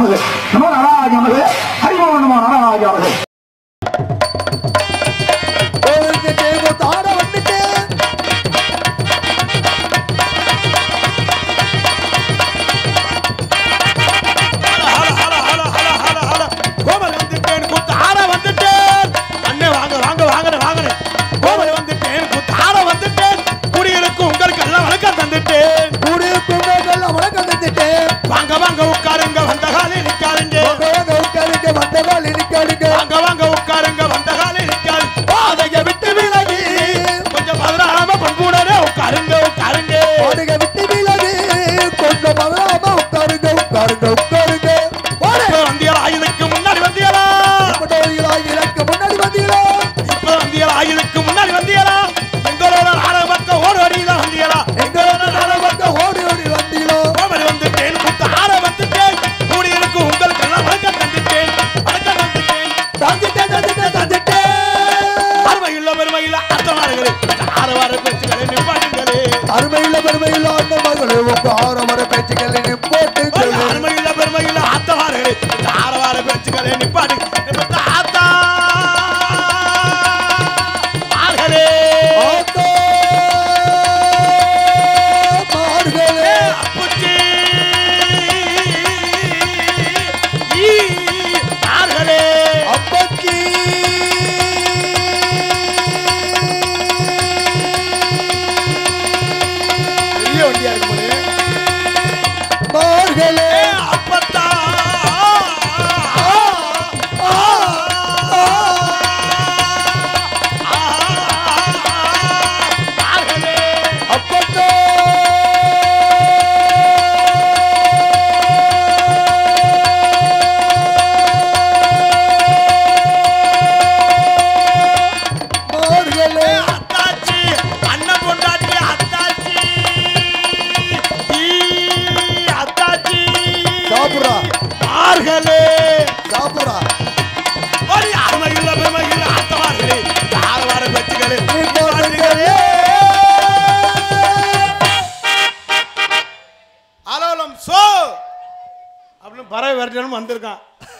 நமது நம நாராஜ நமது ஹரிமோ நம நாராஜ அவர்கள் வந்துட்டு முத்தாட வந்துட்டு ஹல, ஹல, ஹல, ஹல, ஹல, ஹல. கோமல் வந்துட்டேன் குத்தாட வந்துட்டேன் அண்ணே வாங்க வாங்க வாங்க வாங்க கோமல் வந்துட்டேன் குத்தாட வந்துட்டேன் குடியிருக்கும் உங்களுக்கு எல்லாம் வணக்கம் தந்துட்டேன் கூடிய கும்பல்கள் வணக்கம் தந்துட்டு வாங்க வாங்க உட்காருங்க வந்த காலே நிக்காருங்க உட்காருங்க உட்காருங்க வந்தவாள் நிக்காருங்க வாங்க வாங்க உட்காருங்க வந்த காலே நிக்காரு பாதைய விட்டு விலகி கொஞ்சம் பதினாம பண்புடனே உட்காருங்க உட்காருங்க பாடுக விட்டு விலகு கொஞ்சம் பதறாம உட்காருங்க உட்காருங்க உட்காருங்க ஓடு இப்ப வந்தியலா இதுக்கு முன்னாடி வந்தியலா பட்டோரிகளா இலக்கு முன்னாடி வந்தீங்களா இப்ப வந்தியலா இதுக்கு முன்னாடி வந்தியலா எங்களோட நாடகத்தை ஓடு அடிதான் வந்தியலா எங்களோட நடவடிக்கை ஓடி ஓடி வந்தீங்களா கோமடி வந்துட்டேன் குத்த ஆட வந்துட்டேன் கூடி இருக்கும் உங்களுக்கு எல்லாம் வணக்கம் தந்துட்டேன் வணக்கம் தந்துட்டேன் தந்துட்டேன் தந்துட்டேன் தந்துட்டேன் அருமையுள்ள பெருமையில் அர்த்தமானங்களே ஆரவார பேச்சுகளை நிப்பாட்டுங்களே அருமையில பெருமையில அந்த மகளே உங்க ஆரவர பேச்சுக்களை போட்டு அருமையுள்ள பெருமையில் அர்த்தமானங்களே ஆரவார பேச்சுகளை நிப்பாட்டு நிமித்த ஆத்தா ஆர்களே ஆத்தோ மார்களே அப்புச்சி ஈ ஆர்களே அப்பச்சி பெரிய வண்டியா இருக்கும் போல. மார்களே ஏ அப்பத்தா அப்பத்தோ மார்களே அத்தாச்சி அண்ணன் பொண்டாட்டி அத்தாச்சி ஈ, அத்தாச்சி சாப்பிடுறா. ஆர்களே சாப்பிடுறா ஒரு அருமையுள்ள பெருமையுள்ள அத்தவார்களே ஆரவார பேச்சுகளே நிப்பாட்டுங்களே. அலோலம் சோ அப்படின்னு பறவை வரட்டணும் வந்திருக்கான்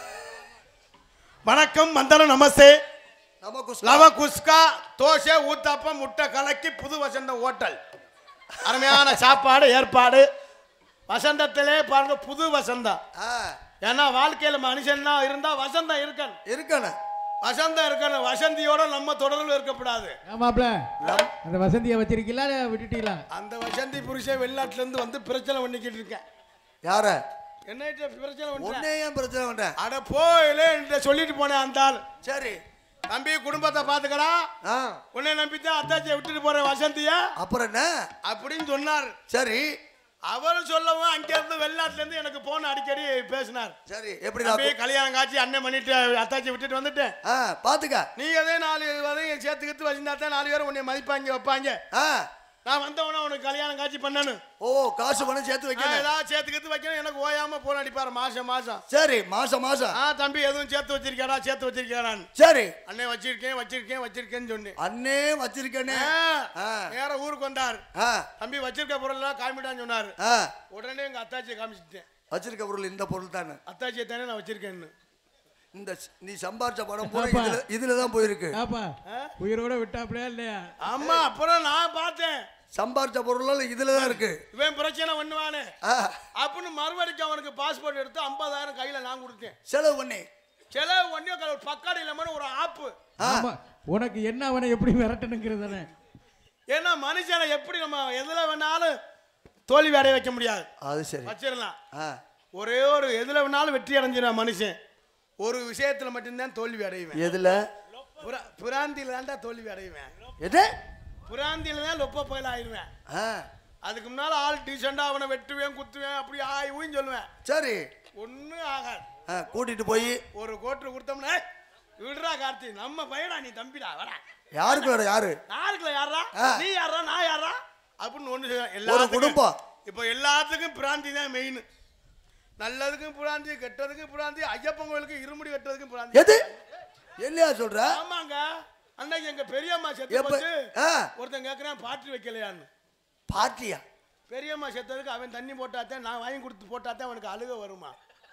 வணக்கம் மந்தனம் நமஸ்தே நமக்கு லவ குஸ்கா தோசை ஊத்தாப்பம் முட்டை கலக்கி புது வசந்த ஹோட்டல் அருமையான சாப்பாடு ஏற்பாடு வசந்தத்திலே பாருங்க புது வசந்தம் ஆ, ஏன்னா வாழ்க்கையில மனுஷன்னா இருந்தா வசந்தம் இருக்கணும் இருக்கணும் வசந்தம் இருக்கணும் வசந்தியோட நம்ம தொடர்பில் இருக்கக்கூடாது ஆமாப்ல அந்த வசந்தியை வச்சிருக்கீங்களா இல்ல விட்டுட்டீங்களா அந்த வசந்தி புருஷன் வெளிநாட்டுல இருந்து வந்து பிரச்சனை பண்ணிக்கிட்டு இருக்கேன் யார என்ன பிரச்சனை பண்ண உன்னே ஏன் பிரச்சனை பண்றேன் அட போயிலே என்கிட்ட சொல்லிட்டு போனேன் அந்த ஆள் சரி தம்பி குடும்பத்தை பாத்துக்கடா ஆ உன்னை நம்பித்தான் அத்தாச்சியை விட்டுட்டு போற வசந்தியா அப்புறம் என்ன அப்படின்னு சொன்னார் சரி அவர் சொல்லவும் அங்க இருந்து வெளிநாட்டுல இருந்து எனக்கு போன் அடிக்கடி பேசினார் சரி எப்படி தம்பி நான் கல்யாணம் காட்சி அண்ணன் பண்ணிட்டு அத்தாச்சி விட்டுட்டு வந்துட்டேன் ஆ பாத்துக்க நீ அதே நாலு வரையும் சேர்த்துக்கிட்டு வச்சிருந்தா தான் நாலு பேரும் உன்னை மதிப்பாங்க வைப்பாங்க ஆ நான் வந்தவன உனக்கு கல்யாணம் காட்சி பண்ணணும் ஓ காசு பணம் சேர்த்து நான் வைக்கணும் ஏதாவது சேர்த்துக்கிட்டு வைக்கணும் எனக்கு ஓயாம போன் அடிப்பாரு மாசம் மாசம் சரி மாசம் மாசம் ஆ தம்பி எதுவும் சேர்த்து வச்சிருக்கேடா சேர்த்து வச்சிருக்கேடான்னு சரி அண்ணே வச்சிருக்கேன் வச்சிருக்கேன் வச்சிருக்கேன்னு சொன்னேன் அண்ணே வச்சிருக்கேனே ஆ, ஆ. நேர ஊருக்கு வந்தார் ஆ தம்பி வச்சிருக்க பொருள் எல்லாம் காமிட்டான்னு சொன்னாரு ஆ உடனே எங்க அத்தாச்சியை காமிச்சிட்டேன் வச்சிருக்க பொருள் இந்த பொருள் தானே அத்தாச்சியை தானே நான் வச்சிருக்கேன்னு இந்த ஸ்- நீ சம்பாரிச்ச பணம் பூரா அப்பா. இதுல இதுல தான் போயிருக்கு ஆப்பா உயிரோட விட்டாப்லையா இல்லையா ஆமா அப்புறம் நான் பார்த்தேன் சம்பாரிச்ச பொருள் இதுல தான் இருக்கு இவன் பிரச்சனை பண்ணுவானே ஆ அப்படின்னு மறுபடிக்கும் அவனுக்கு பாஸ்போர்ட் எடுத்து ஐம்பதாயிரம் கையில நான் கொடுத்தேன் செலவு பண்ணி செலவு பண்ணி ஒரு பக்காடி இல்லாம ஒரு ஆப்பு ஆ ஆமா உனக்கு என்ன அவனை எப்படி விரட்டணுங்கிறது தானே ஏன்னா மனுஷனை எப்படி நம்ம எதுல வேணாலும் தோல்வி அடைய வைக்க முடியாது அது சரி வச்சிடலாம் ஆ ஒரே ஒரு எதுல வேணாலும் வெற்றி அடைஞ்சிடும் மனுஷன் ஒரு விஷயத்துல மட்டும்தான் தோல்வி அடைவேன் எதுல புரா- புராந்தியில தான்டா தோல்வி அடைவேன் எது புராந்தியில தான் லொப்ப பயில ஆயிடுவேன் ஆ அதுக்கு முன்னால ஆள் டீசெண்டா அவனை வெட்டுவேன் குத்துவேன் அப்படி ஆயுன்னு சொல்லுவேன் சரி ஒன்றும் ஆகாது ஆ கூட்டிட்டு போய் ஒரு கோட்டு கொடுத்தோம்னா "ஏய், விடுறா கார்த்தி நம்ம பையனா நீ தம்பிடா வர யாருக்கு வேற யாரு யாருக்குல யாரா ஆ. நீ யாரா நான் யாரா அப்படின்னு ஒண்ணு செய்வேன். ஒரு எல்லாத்துக்கும் குடும்பம் இப்போ எல்லாத்துக்கும் பிராந்தி தான் மெயின் நல்லதுக்கும் பிராந்தி கெட்டதுக்கும் பிராந்தி ஐயப்பன் கோயிலுக்கு இருமுடி கட்டுறதுக்கும் பிராந்தி எது என்னையா சொல்ற ஆமாங்க அன்னைக்கு எங்க பெரியம்மா செத்து எப்ப போச்சு ஆ ஒருத்தன் கேட்கறான் பாட்டு வைக்கலையான்னு பார்ட்டியா பெரியம்மா செத்ததுக்கு அவன் தண்ணி போட்டாத்தான் நான் வாங்கி கொடுத்து போட்டாத்தான் அவனுக்கு அழுக வருமா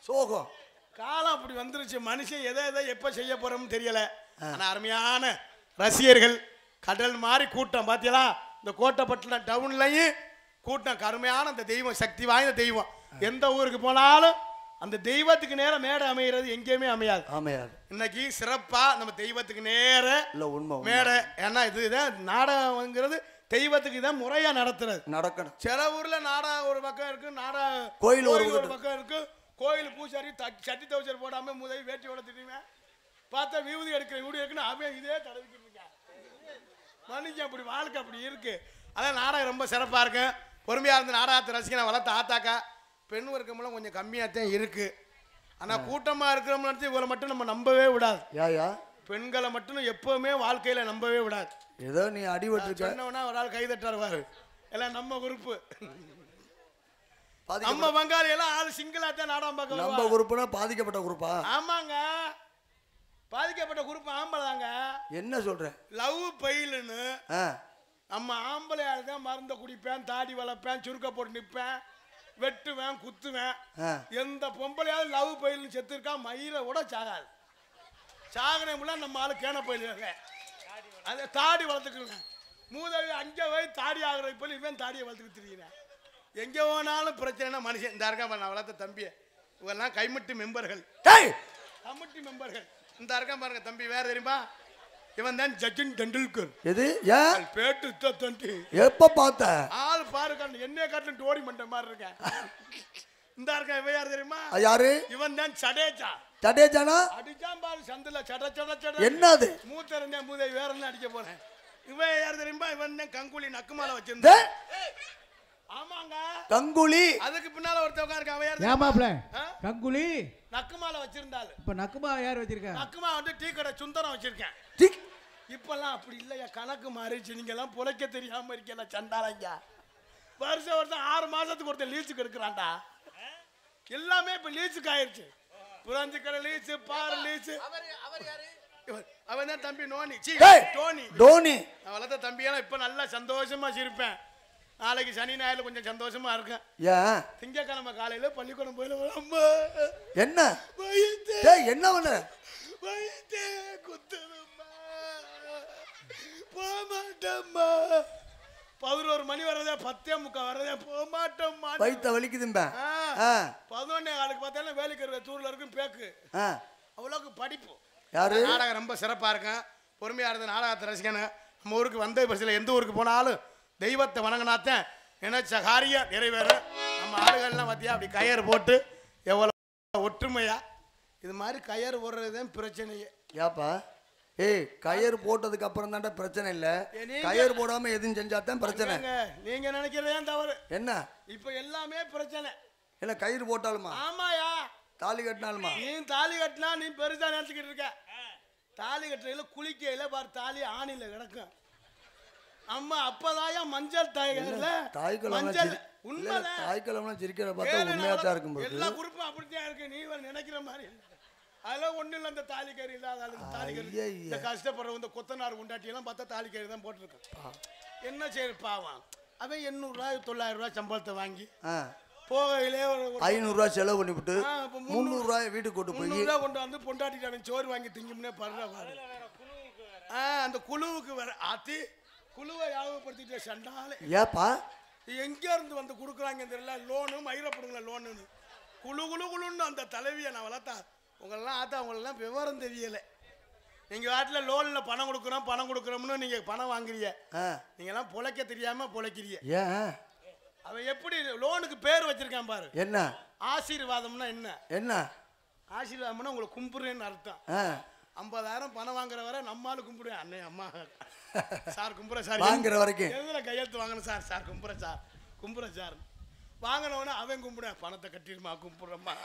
சோகம் காலம் அப்படி வந்துருச்சு மனுஷன் எதை எதை எப்ப செய்ய போறோம்னு தெரியல ஆனா அருமையான ரசிகர்கள் கடல் மாதிரி கூட்டம் பாத்தீங்களா இந்த கோட்டைப்பட்டினம் டவுன்லயும் கூட்டம் கருமையான அந்த தெய்வம் சக்தி வாய்ந்த தெய்வம் எந்த ஊருக்கு போனாலும் அந்த தெய்வத்துக்கு நேரம் மேடை அமைகிறது எங்கேயுமே அமையாது ஆமையாது இன்னைக்கு சிறப்பா நம்ம தெய்வத்துக்கு நேர இல்ல உண்மை உண்மை. மேடை ஏன்னா இது இதான் நாடகங்கிறது தெய்வத்துக்கு இதான் முறையா நடத்துறது நடக்கணும் சில ஊர்ல நாடகம் ஒரு பக்கம் இருக்கு நாடகம் கோயில் ஒரு ஒரு பக்கம். பக்கம் இருக்கு கோயில் பூசாரி த- சட்டி தவச்சர் போடாம முதவி வேட்டியோட திரிவேன் பார்த்தா விபூதி எடுக்கிற வீடு இருக்குன்னு அவன் இதே தடவிக்கிட்டு இருக்கான் மனுஷன் அப்படி வாழ்க்கை அப்படி இருக்கு அதான் நாடகம் ரொம்ப சிறப்பா இருக்கு பொறுமையா இருந்து நாடகத்தை ரசிக்க நான் வளர்த்த ஆத்தாக்கா பெண் வர்க்கமெல்லாம் கொஞ்சம் கம்மியாக தான் இருக்கு ஆனா கூட்டமா இருக்கிறோம்னு நினைச்சு இவரை மட்டும் நம்ம நம்பவே விடாது ஏயா பெண்களை மட்டும் எப்பவுமே வாழ்க்கையில நம்பவே விடாது ஏதோ நீ அடிபட்டிருக்க சொன்னவனா ஒரு ஆள் கை தட்டுவாரு எல்லாம் நம்ம குரூப்பு பாதிக்கப்பட்ட- நம்ம பங்காளி எல்லாம் ஆள் சிங்கிளா தான் நாடகம் பார்க்க நம்ம வருவாங்க. குரூப்னா பாதிக்கப்பட்ட குரூப்பா ஆமாங்க பாதிக்கப்பட்ட குரூப் ஆம்பளைதாங்க என்ன சொல்ற லவ் பயிலுன்னு ஆ நம்ம ஆம்பளையால தான் மருந்த குடிப்பேன் தாடி வளர்ப்பேன் சுருக்க போட்டு நிற்பேன் வெட்டுவேன் குத்துவேன் ஆ. எந்த பொம்பளையாவது லவ் பயில்னு செத்துருக்கா மயிரை கூட சாகாது சாகனே முள்ள நம்ம ஆளு கேன பயிலுங்க அதை தாடி வளர்த்துக்குங்க மூதவி அங்கே போய் தாடி ஆகிற போல இவன் தாடியை வளர்த்துக்கு தெரியுறேன் எங்கே போனாலும் பிரச்சனைனா மனுஷன் இந்த இருக்கான் நான் வளர்த்த தம்பியை இவெல்லாம் கைமட்டு மெம்பர்கள் டேய் கமிட்டி மெம்பர்கள் இந்த இருக்கான் பாருங்க தம்பி வேற தெரியுமா இவன் தான் ஜச்சின் டெண்டுல்கர் எது ஏன் பேட்டு தண்டி எப்ப பார்த்த ஆள் பாரு கண்ணு என்னைய காட்டிலும் டோரி மண்ட மாதிரி இருக்கேன் இந்த இருக்கான் இவன் யார் தெரியுமா அது யாரு இவன் தான் சடேஜா தடேஜானா அடிச்சான் பாரு சந்தில சட சட சட என்னது மூத்த ரெண்டே மூதை வேற என்ன அடிக்க போறேன் இவன் யார் தெரியுமா இவன் தான் கங்குலி நக்குமால டே, வச்சிருந்தான் ஆமாங்க கங்குலி அதுக்கு பின்னால ஒருத்தவங்க இருக்கான் அவன் யார் தெரியுமா? ஏமாப்ல ஆ? கங்குலி நக்குமால வச்சிருந்தாள் இப்ப நக்குமா யார் வச்சிருக்கா நக்குமா வந்து டீ கடை சுந்தரம் வச்சிருக்கேன் டிக். இப்பெல்லாம் அப்படி இல்லையா கணக்கு மாறிடுச்சு நீங்க எல்லாம் புழைக்க தெரியாம இருக்கல சண்டாளைங்க வருஷம் வருஷம் ஆறு மாசத்துக்கு ஒருத்தன் லீச்சுக்கு எடுக்கிறான்டா எல்லாமே இப்ப லீச்சுக்கு ஆயிருச்சு புரஞ்சு கடை லீச்சு பாறை லீச்சு இவன் அவன் தான் தம்பி நோனி சீ, டேய், டோனி டோனி நான் வளர்த்த தம்பியெல்லாம் இப்ப நல்லா சந்தோஷமா சிரிப்பேன் நாளைக்கு சனி ஞாயிறு கொஞ்சம் சந்தோஷமா இருக்கேன் ஏன் திங்கக்கிழமை காலையில பள்ளிக்கூடம் போயில அம்மா என்ன வயித்து டேய் என்ன பண்ண வயித்து குத்துதும்மா போமாட்டம்மா பதினோரு மணி வரதே பத்தே முக்கா வரதே போமாட்டம்மா வயித்த வலிக்குதும்ப ஆ. ஆ பதினொன்னே காலுக்கு பார்த்தா வேலைக்கு தூர்ல இருக்கும் பேக்கு ஆ அவ்வளோக்கு படிப்பு யாரு நாடகம் ரொம்ப சிறப்பா இருக்கும் பொறுமையா இருந்து நாடகத்தை ரசிக்கணும் நம்ம ஊருக்கு வந்த பரிசில் எந்த ஊருக்கு போனாலும் தெய்வத்தை வணங்கினாத்தான் நினைச்ச காரியம் நிறைவேறும் நம்ம ஆளுகள்லாம் பார்த்தியா அப்படி கயறு போட்டு எவ்வளோ ஒற்றுமையா இது மாதிரி கயறு போடுறது தான் பிரச்சனையே ஏப்பா ஏய் கயிறு போட்டதுக்கு அப்புறம் தான்டா பிரச்சனை இல்ல ஏ, நீங்க- கயிறு போடாம எதுவும் செஞ்சா தான் பிரச்சனை ஏங்க, நீங்க நினைக்கிறதே தவறு என்ன இப்போ எல்லாமே பிரச்சனை இல்ல கயிறு போட்டாலுமா ஆமாயா தாலி கட்டினாலுமா நீ தாலி கட்டினா நீ பெருசா நினைச்சுக்கிட்டு இருக்க தாலி கட்டுறையில குளிக்கையில பாரு தாலி ஆணில கிடக்கும் அம்மா அப்பதாயா மஞ்சள் தாய்கள்ல தாய்க்கிழமை மஞ்சள் சிரி- இல்ல, உண்மைதான் தாய்க்கிழமை சிரிக்கிற பார்த்தா கேளு, உண்மையா தான் நான் இருக்கும் போது எல்லா குரூப்பும் அப்படித்தான் இருக்கு நீ வேற நினைக்கிற மாதிரி இல்ல அதெல்லாம் ஒண்ணு இல்ல இந்த தாலிக்கறி இல்லாத ஆளு, இந்த தாலிக்கறி ஐயைய. இந்த கஷ்டப்படுற இந்த கொத்தனார் உண்டாட்டி எல்லாம் பார்த்தா தாலிக்கறி தான் போட்டிருக்கான் என்ன செய்ய பாவம் அவன் எண்ணூறு ரூபாய் தொள்ளாயிரம் ரூபாய் சம்பளத்தை வாங்கி ஆ போகையிலே ஒரு ஒரு ஐநூறுரூவா செலவு பண்ணிவிட்டு ஆ, இப்ப முந்நூறு- முந்நூறுரூவாய் வீட்டுக்கு கூட்டு போய் முந்நூறுரூவா கொண்டு வந்து பொண்டாட்டிட்டு அவன் சோறு வாங்கி திங்கும்னே படுற பாரு ஆ அந்த குழுவுக்கு வர ஆத்தி குழுவை யாபகப்படுத்திட்டு சண்டாலே ஏப்பா எங்க இருந்து வந்து கொடுக்குறாங்க தெரியல லோனு மயிரப்படுங்கள லோனுன்னு குழு குழு குழுன்னு அந்த தலைவியை நான் வளர்த்தா உங்களெல்லாம் ஆத்தா உங்களெல்லாம் விவரம் தெரியல நீங்க வாட்டில் லோன்ல பணம் கொடுக்குறோம் பணம் கொடுக்குறோம்னு நீங்க பணம் வாங்குறீங்க ஆ நீங்கெல்லாம் பொழைக்க தெரியாம பொழைக்கிறீங்க ஏன் அவன் எப்படி லோனுக்கு பேர் வச்சிருக்கான் பாரு என்ன ஆசீர்வாதம்னா என்ன என்ன ஆசீர்வாதம்னா உங்களை கும்பிடுறேன்னு அர்த்தம் ஆ ஐம்பதாயிரம் பணம் வாங்குற வரை நம்மால் கும்பிடுவேன் அண்ணே அம்மா சார் கும்புறேன் சார் வாங்குற வரைக்கும் எதுல கையெழுத்து வாங்கணும் சார் சார் கும்புறேன் சார் கும்புறேன் சார் வாங்கினவொடனே அவன் கும்பிடுவேன் பணத்தை கட்டிடுமா கும்பிடுறம்மா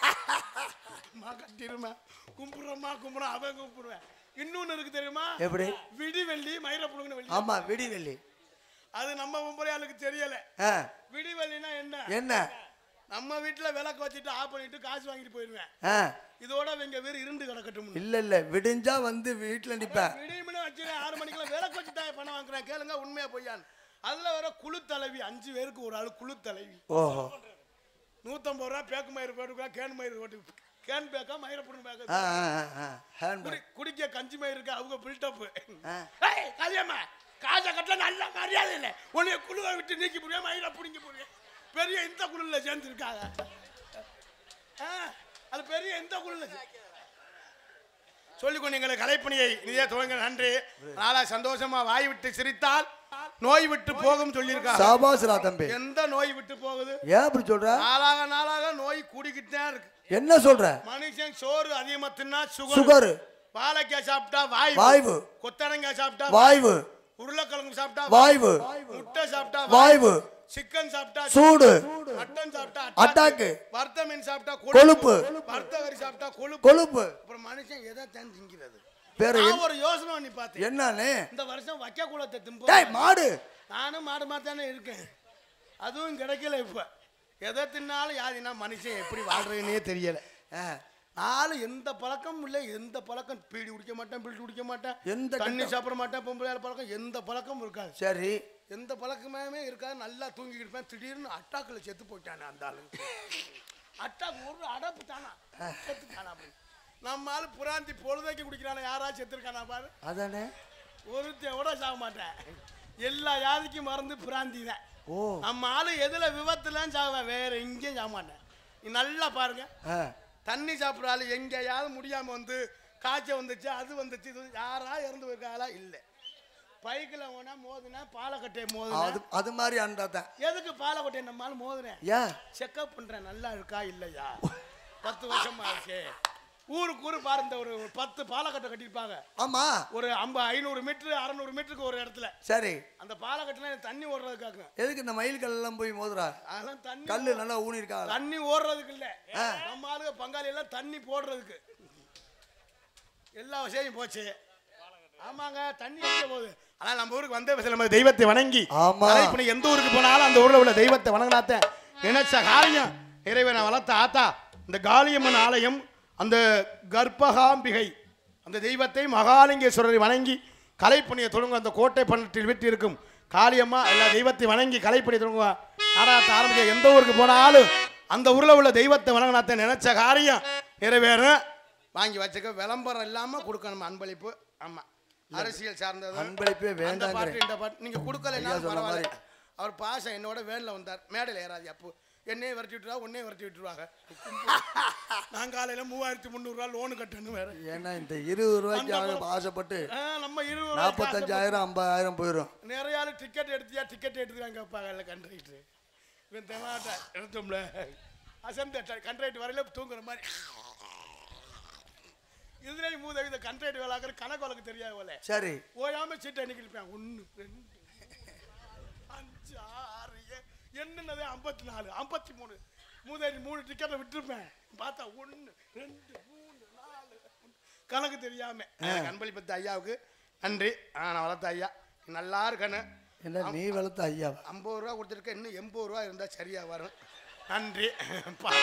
அம்மா கட்டிடுமா கும்பிடுறம்மா கும்பிடுறேன் அவன் கும்பிடுவேன் இன்னொன்னு இருக்கு தெரியுமா எப்படி விடி வெள்ளி மயிர புடுங்கின வெள்ளி ஆமா விடிவெள்ளி அது நம்ம பொம்பளையாளுக்கு தெரியல ஆ விடி வெள்ளினா என்ன என்ன நம்ம வீட்டுல விளக்கு வச்சுட்டு ஆஃப் பண்ணிட்டு காசு வாங்கிட்டு போயிடுவேன் ஆ இதோட இவங்க வேறு இருண்டு கிடக்கட்டும் இல்ல இல்ல விடிஞ்சா வந்து வீட்டுல நிப்பேன் விடியும்னு வச்சுருக்கேன் ஆறு மணிக்கெல்லாம் விளக்கு வச்சு தான் பணம் வாங்குறேன் கேளுங்க உண்மையா பொய்யான்னு அதுல வர குழு தலைவி அஞ்சு பேருக்கு ஒரு ஆள் குழு தலைவி ஓஹோ நூத்தம்பது ரூபா பேக்கு மயிறு போட்டுக்கா கேன் மயிறு போட்டு கேன் பேக்கா மயிரை புடுங்க ஆ பேக்கா ஆ ஆ ஹேண்ட் குடி குடிக்க கஞ்சி மயிறு இருக்கு அவங்க பில்டப் ஆ. ஏய் கல்யாணமா காசை கட்டல நல்ல மரியாதை இல்லை உன்னைய குழுவை விட்டு நீக்கி புரிய மயிரை பிடிங்க புரிய பெரிய இந்த குழுல சேர்ந்துருக்காங்க ஆ, அது பெரிய இந்த குழுல சொல்லிக் கொண்டீங்களே கலைப்பணியை இதே துவங்க நன்றி நாளா சந்தோஷமா வாய் விட்டு சிரித்தால் நோய் விட்டு போகும் சொல்லியிருக்காங்க சாபாஸ்ரா தம்பி எந்த நோய் விட்டு போகுது ஏன் அப்படி சொல்ற நாளாக நாளாக நோய் கூடிக்கிட்டே இருக்கு என்ன சொல்ற மனுஷன் சோறு அதிகமா தின்னா சுகர் சுகர் வாழைக்காய் சாப்பிட்டா வாய்வு வாய்வு. கொத்தரங்காய் சாப்பிட்டா வாய்வு உருளைக்கிழங்கு சாப்பிட்டா வாய்வு முட்டை சாப்பிட்டா வாய்வு சிக்கன் சாப்பிட்டா சூடு மட்டன் சாப்பிட்டா அட்டாக்கு. வறுத்த மீன் சாப்பிட்டா கொழுப்பு. வறுத்த கறி சாப்பிட்டா கொழுப்பு கொழுப்பு அப்புறம் மனுஷன் எதை தான் திங்கிறது வேற நான் என்ன- ஒரு யோசனை பண்ணி பார்த்தேன் என்னன்னு இந்த வருஷம் வைக்க குளத்தை டேய் திம்பு மாடு நானும் மாடு மாதிரி தானே இருக்கேன் அதுவும் கிடைக்கல இப்ப எதை தின்னாலும் யாருன்னா மனுஷன் எப்படி வாழ்றதுன்னே தெரியல ஆ, நாலு எந்த பழக்கமும் இல்லை எந்த பழக்கம் பீடி குடிக்க மாட்டேன் பீடி குடிக்க மாட்டேன் எந்த தண்ணி கட்டம்? சாப்பிட மாட்டேன் பொம்பளை பழக்கம் எந்த பழக்கமும் இருக்காது சரி எந்த பழக்கமே இருக்காது நல்லா தூங்கிட்டு இருப்பேன் திடீர்னு அட்டாக்கில் செத்து போயிட்டானே அந்த ஆளு அட்டாக் ஒரு அடப்பு தானா செத்து தானா அப்படி நம்ம ஆளு புராந்தி பொழுதைக்கு குடிக்கிறானே யாரா செத்துருக்கானா பாரு அதானே ஒருத்தன் கூட சாக மாட்டேன் எல்லா யாதிக்கும் மறந்து பிராந்தி தான் ஓ நம்ம ஆளு எதுல விபத்துலாம் சாவேன் வேற எங்கேயும் சாக மாட்டேன் நீ நல்லா பாருங்க ஆ, தண்ணி சாப்பிட்ற ஆளு எங்கேயாவது முடியாம வந்து காய்ச்சல் வந்துச்சு அது வந்துச்சு இது வந்து- யாரா இறந்து போயிருக்காங்களா இல்லை பைக்கில் போனா மோதுனா பாலக்கட்டையை அது மோதுனா அது மாதிரி அண்டா தான் எதுக்கு பாலக்கட்டையை நம்மால மோதுறேன் ஏன் செக்கப் பண்றேன் நல்லா இருக்கா இல்லையா பத்து வருஷமா இருக்கு ஊருக்கு ஊரு பாருங்க ஒரு ஒரு பத்து பாலக்கட்டை கட்டியிருப்பாங்க ஆமா ஒரு ஐம்பது ஐநூறு மீட்ரு அறநூறு மீட்டருக்கு ஒரு இடத்துல சரி அந்த பாலக்கட்டுல தண்ணி ஓடுறதுக்காக எதுக்கு இந்த மயில் கல்லாம் போய் மோதுறா அதெல்லாம் தண்ணி கல்லு நல்லா ஊனி இருக்கா தண்ணி ஓடுறதுக்கு இல்ல நம்ம ஆளுங்க பங்காளி எல்லாம் தண்ணி போடுறதுக்கு எல்லா விஷயம் போச்சு ஆமாங்க தண்ணி எங்க போகுது ஆனா நம்ம ஊருக்கு வந்தே பேசல நம்ம தெய்வத்தை வணங்கி ஆமா. இப்ப நீ எந்த ஊருக்கு போனாலும் அந்த ஊர்ல உள்ள தெய்வத்தை வணங்கினாத்த நினைச்ச காரியம் இறைவனை வளர்த்த ஆத்தா இந்த காளியம்மன் ஆலயம் அந்த கர்ப்பகாம்பிகை அந்த தெய்வத்தை மகாலிங்கேஸ்வரரை வணங்கி கலைப்பணியை தொடங்க அந்த கோட்டை பண்ணத்தில் வீட்டு இருக்கும் காளியம்மா எல்லா தெய்வத்தை வணங்கி கலைப்பணி தொடங்குவா நாடகத்தை ஆரம்பிக்க எந்த ஊருக்கு போனாலும் அந்த ஊரில் உள்ள தெய்வத்தை வணங்கினாத்த நினைச்ச காரியம் நிறைவேறும் வாங்கி வச்சுக்க விளம்பரம் இல்லாம கொடுக்கணும் அன்பளிப்பு ஆமா அரசியல் சார்ந்தது அன்பளிப்பே அந்த வேண்டாங்கிறேன் பாட்டு இந்த பாட்டு நீங்க கொடுக்கலைன்னா ஐயா சொன்ன பரவாயில்ல மாதிரி. அவர் பாசம் என்னோட வேன்ல வந்தார் மேடையில் ஏறாது அப்போ என்னையே விரட்டி விட்டுருவா உன்னையே விரட்டி விட்டுருவாங்க நான் காலையில மூவாயிரத்தி முந்நூறுரூவா லோனு கட்டணும் வேற ஏன்னா இந்த இருபது ரூபாய்க்கு ஆக ஆசைப்பட்டு ஆ, நம்ம இருபது ரூபாய்க்கு நாற்பத்தஞ்சாயிரம் ஐம்பதாயிரம் போயிடும் ஆசைப்பட்டு நிறைய ஆளு டிக்கெட் எடுத்தியா டிக்கெட் எடுத்துக்காங்க கேட்பாங்க இல்லை கண்ட்ரைட்டு இவன் தெமாட்ட எடுத்தோம்ல அசந்த கண்ட்ரைட் வரையில தூங்குற மாதிரி இதுலேயும் மூதவி இந்த கண்ட்ரைட் வேலாக்கிற கணக்கு வழக்கு தெரியாது போல சரி ஓயாம சீட்டை எண்ணிக்கிருப்பேன் ஒன்று ரெண்டு அஞ்சு ஆறு ஏ- எண்ணுனதே ஐம்பத்தி நாலு ஐம்பத்தி மூணு மூதாரி மூணு டிக்கெட்டை விட்டுருப்பேன் பார்த்தா ஒன்று ரெண்டு மூணு நாலு கணக்கு தெரியாம அன்பளிப்பத்த ஐயாவுக்கு நன்றி ஆ, நான் வளர்த்த ஐயா நீ நல்லா இருக்கணும் என்ன நீ வளர்த்த ஐயா ஐம்பது ரூபா கொடுத்துருக்க இன்னும் எண்பது ரூபா இருந்தால் சரியா வரும் நன்றி பா-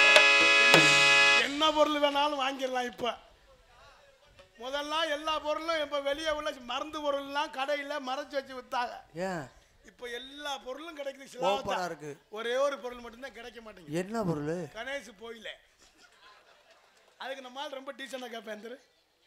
என்ன பொருள் வேணாலும் வாங்கிடலாம் இப்போ முதல்லாம் எல்லா பொருளும் இப்போ வெளியே உள்ள மருந்து பொருள்லாம் கடையில் மறைச்சு வச்சு வித்தாங்க ஏன் இப்போ எல்லா பொருளும் கிடைக்குது ஓப்பனா சிலாவத்தா. இருக்கு ஒரே ஒரு பொருள் மட்டும்தான் கிடைக்க மாட்டேங்குது என்ன பொருள் கணேஷ் போயில அதுக்கு நம்மால் ரொம்ப டீசெண்டாக கேட்பேன் திரு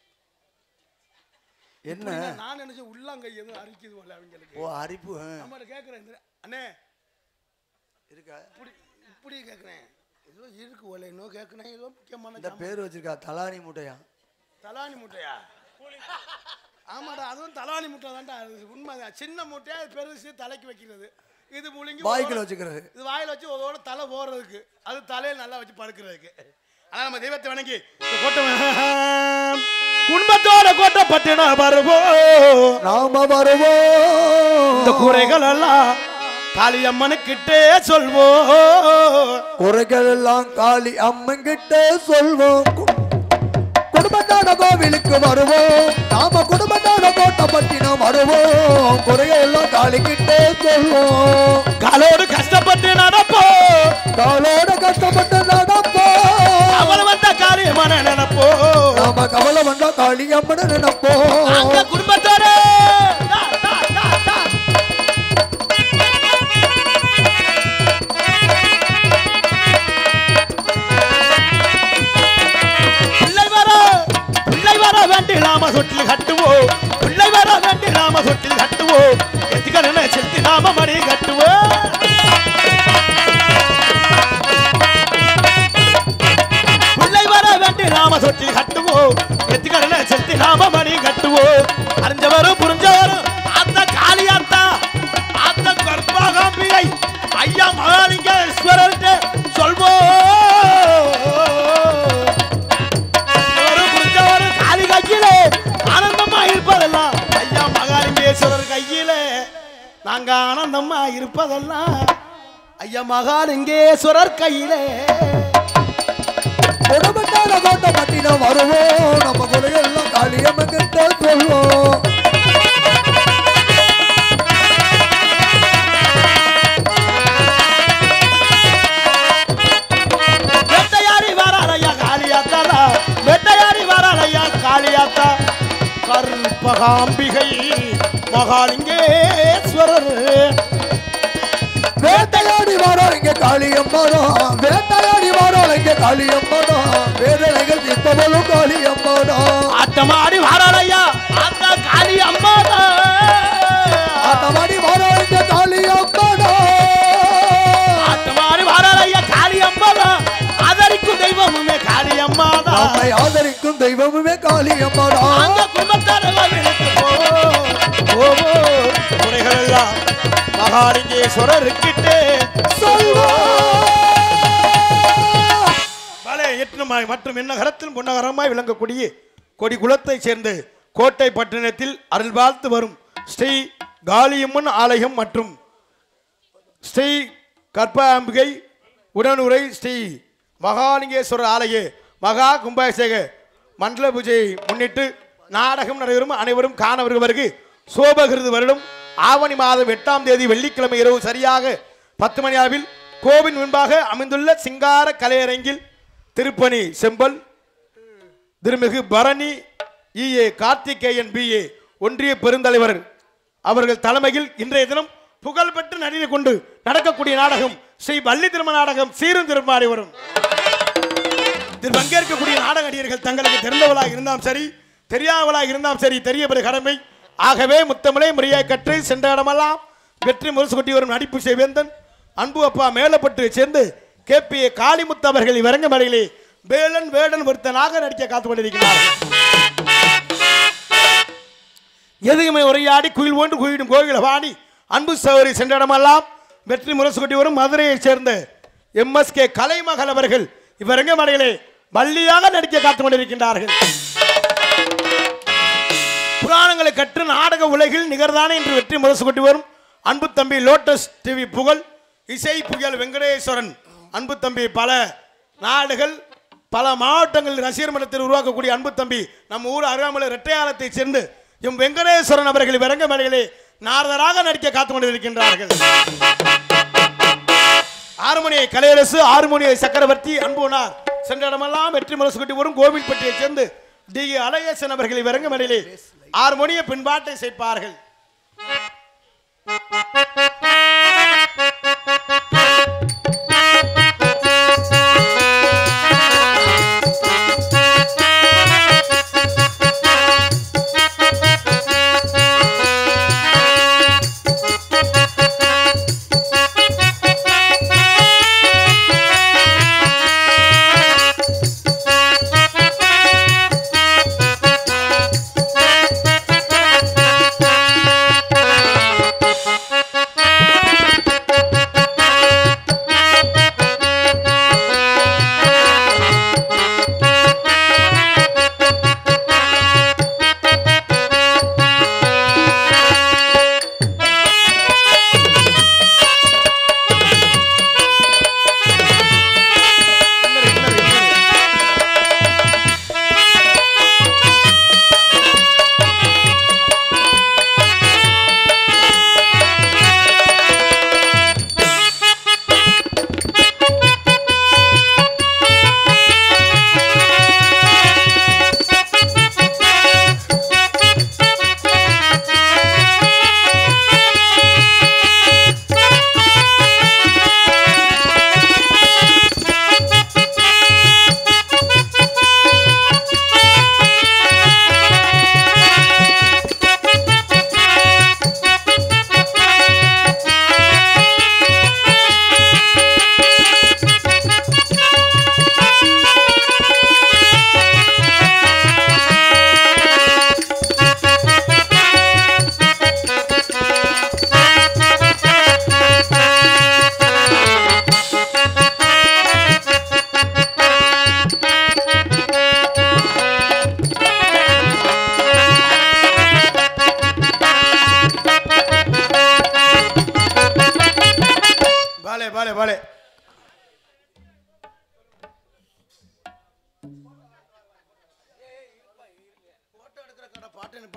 என்ன நான் நினைச்சேன் உள்ளாங்க எதுவும் அரிக்குது போல அவங்களுக்கு ஓ அரிப்பு ஆ. நம்மகிட்ட கேட்குறேன் திரு அண்ணே இருக்கா இப்படி இப்படி கேட்குறேன் ஏதோ இருக்கு போல இன்னும் கேட்குறேன் ஏதோ முக்கியமான இந்த ஜாமான். பேர் வச்சிருக்கா தலானி மூட்டையா தலானி முட்டையா ஆமாடா அதுவும் தலானி முட்டை தான்டா அது உண்மைதான் சின்ன முட்டையா அது பெருசு தலைக்கு வைக்கிறது இது முழுங்கி வாய்க்குள்ள ஒரு- வச்சுக்கிறது இது வாயில வச்சு அதோட தலை போடுறதுக்கு அது தலையில நல்லா வச்சு படுக்கிறதுக்கு ஆனா நம்ம தெய்வத்தை வணங்கி இந்த கோட்டை குடும்பத்தோட கோட்டை பத்தினா வருவோம் நாம வருவோம் இந்த குறைகள் எல்லாம் காளியம்மனுக்கிட்டே சொல்வோம் குறைகள் எல்லாம் காளி அம்மன் கிட்ட சொல்வோம் கு- குடும்பத்தோட கோவிலுக்கு வருவோம் நாம குடும்பத்தோட கோட்டை பட்டினம் வருவோம் குறைகள் எல்லாம் காளி கிட்ட சொல்வோம் காலோடு கஷ்டப்பட்டு நடப்போம் காலோட கஷ்டப்பட்டு நடப்போம் அவர் வந்த காரியமான நினைப்போம் நாம கவலை வந்தா காளி அம்மன் நினைப்போம் அந்த குடும்பத்தோட டா, டா, டா, டா. தொட்டில் கட்டுவோம் பிள்ளை வர வேண்டி நாம தொட்டில் கட்டுவோம் எதுக்கரண செலுத்தி நாம மணி கட்டுவோம் பிள்ளை வர வேண்டி நாம தொட்டில் கட்டுவோம் எதுக்கரண செலுத்தி நாம மணி கட்டுவோம் அறிஞ்சவரும் புரிஞ்சவரும் அந்த காளியாத்தா அந்த கர்ப்பாகாம்பிகை ஐயா மகாலிங்கேஸ்வரர்கிட்ட சொல்வோம் ஒரு புரிஞ்சவரு காலி கையிலே ஆனந்தமா இருப்பதெல்லாம் ஐயா மகாலிங்கேஸ்வரர் கையிலே நாங்க ஆனந்தமா இருப்பதெல்லாம் ஐயா மகாலிங்கேஸ்வரர் கையிலே கொடுமட்டான கோட்டை பட்டினம் வருவோம் நம்ம குறையெல்லாம் காளியம்மன் கிட்ட சொல்வோம் வேட்டையாடி வராலையா காளியாத்தா வேட்டையாடி வராலையா காளியாத்தா கற்பகாம்பிகை மகாலிங்கேஸ்வரர் வேட்டையாடி வாரோம் இங்க காளியம்மனோ வேட்டையாடி வாரோம் இங்க காளியம்மனோ வேதனைகள் தீர்ப்பவளும் காளியம்மனோ ஆட்டமாடி வராலையா அந்த காளி அம்மா ஆட்டமாடி வாரோம் இங்க காளியம்மனோ ஆட்டமாடி வராலையா காளி அம்மா ஆதரிக்கும் தெய்வமுமே காளி அம்மா நம்மை ஆதரிக்கும் தெய்வமுமே காளியம்மனோ அந்த குடும்பத்தாரெல்லாம் எனக்கு போ போவோ குறைகள் எல்லாம் மகாலிங்கேஸ்வரர் கிட்டே பலே எட்டுமாய் மற்றும் என்னகரத்தில் பொன்னகரமாய் விளங்கக்கூடிய கொடி குலத்தைச் சேர்ந்த கோட்டை பட்டணத்தில் அருள் வாழ்த்து வரும் ஸ்ரீ காளியம்மன் ஆலயம் மற்றும் ஸ்ரீ கர்ப்பாம்பிகை உடனுரை ஸ்ரீ மகாலிங்கேஸ்வரர் ஆலய மகா கும்பாபிஷேக மண்டல பூஜையை முன்னிட்டு நாடகம் நடைபெறும் அனைவரும் காண வருவதற்கு சோபகிருது வருடம் ஆவணி மாதம் எட்டாம் தேதி வெள்ளிக்கிழமை இரவு சரியாக பத்து மணி அளவில் கோவின் முன்பாக அமைந்துள்ள சிங்கார கலையரங்கில் திருப்பணி செம்பல் திருமிகு பரணி இஏ கார்த்திகேயன் பிஏ ஒன்றிய பெருந்தலைவர் அவர்கள் தலைமையில் இன்றைய தினம் புகழ்பெற்று நடிகை கொண்டு நடக்கக்கூடிய நாடகம் ஸ்ரீ வள்ளி திருமண நாடகம் சீரும் திருமாறி வரும் இதில் பங்கேற்கக்கூடிய நாடக நடிகர்கள் தங்களுக்கு தெரிந்தவளாக இருந்தாலும் சரி தெரியாதவளாக இருந்தாலும் சரி தெரியப்பட கடமை ஆகவே முத்தமிழை முறையாய் கற்று சென்ற இடமெல்லாம் வெற்றி முரசு கொட்டி வரும் நடிப்பு செய்வேந்தன் அன்பு அப்பா மேலப்பட்டு சேர்ந்து கேபிஏ காளிமுத்து அவர்கள் இவரங்க மடையிலே வேலன் வேடன் ஒருத்தனாக நடிக்க காத்து கொண்டிருக்கிறார்கள் எதுவுமே உரையாடி குயில் ஒன்று குயிடும் கோயில வாணி அன்பு சௌரி சென்ற இடமெல்லாம் வெற்றி முரசு கொட்டி வரும் மதுரையைச் சேர்ந்த எம்எஸ்கே கலைமகள் அவர்கள் இவரங்க மடையிலே வள்ளியாக நடிக்க காத்து கொண்டிருக்கின்றார்கள் புராணங்களை கற்று நாடக உலகில் நிகர்தானே என்று வெற்றி முரசு கொட்டி வரும் அன்பு தம்பி லோட்டஸ் டிவி புகழ் இசை புயல் வெங்கடேஸ்வரன் அன்பு தம்பி பல நாடுகள் பல மாவட்டங்களில் ரசிகர் மன்றத்தில் உருவாக்கக்கூடிய அன்பு தம்பி நம்ம ஊர் அருகாமலை இரட்டையாளத்தைச் சேர்ந்து எம் வெங்கடேஸ்வரன் அவர்கள் இவரங்க மேடையிலே நாரதராக நடிக்க காத்து கொண்டிருக்கின்றார்கள் ஆறுமணியை கலையரசு ஆறுமணியை சக்கரவர்த்தி அன்புனார் சென்ற இடமெல்லாம் வெற்றி முரசு கட்டி வரும் கோவில்பட்டியைச் சேர்ந்து டி அழகேசன் அவர்கள் இவரங்க மேடையிலே ஆறு மணியை பின்பாட்டை சேர்ப்பார்கள்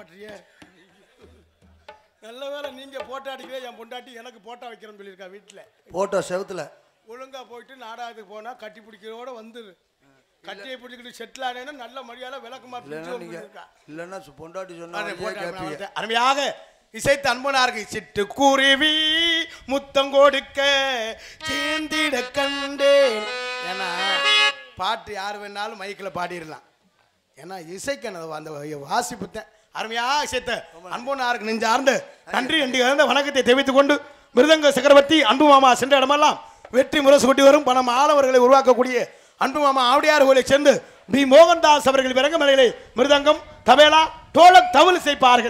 காட்டுறியே நல்ல வேளை நீங்க போட்டோ அடிக்கிறே என் பொண்டாட்டி எனக்கு போட்டோ வைக்கிறேன்னு சொல்லியிருக்கா வீட்டுல போட்டோ செவுத்துல ஒழுங்கா போயிட்டு நாடகத்துக்கு போனா கட்டி பிடிக்கிறோட வந்துரு கட்டியை பிடிச்சிக்கிட்டு செட்டில் ஆனேன்னா நல்ல மரியாதை விளக்குமா இல்லைன்னா நீங்க இருக்கா இல்லைன்னா சு- பொண்டாட்டி அதை சொன்னா போட்டு கேட்பீங்க அப்புறம் அருமையாக இசைத்து அன்பனாருக்கு சிட்டு குருவி முத்தம் கொடுக்க சேர்ந்திட கண்டேன் ஏன்னா பாட்டு யார் வேணாலும் மைக்கில் பாடிடலாம் ஏன்னா இசைக்கணும் அந்த வாசிப்புத்தேன் அருமையாக இசைத்த அன்பனாருக்கு நெஞ்சார்ந்த நன்றி நன்றி கலந்த வணக்கத்தை தெரிவித்துக் கொண்டு மிருதங்க சக்கரவர்த்தி அன்பு மாமா சென்ற இடமெல்லாம் வெற்றி முரசு கொட்டி வரும் பணம் ஆளவர்களை உருவாக்கக்கூடிய அன்பு மாமா ஆவுடையார் கோயிலை சேர்ந்து பி மோகன்தாஸ் அவர்கள் விறகு மலையிலே மிருதங்கம் தபேலா தோளக் தவில் செய்ப்பார்கள்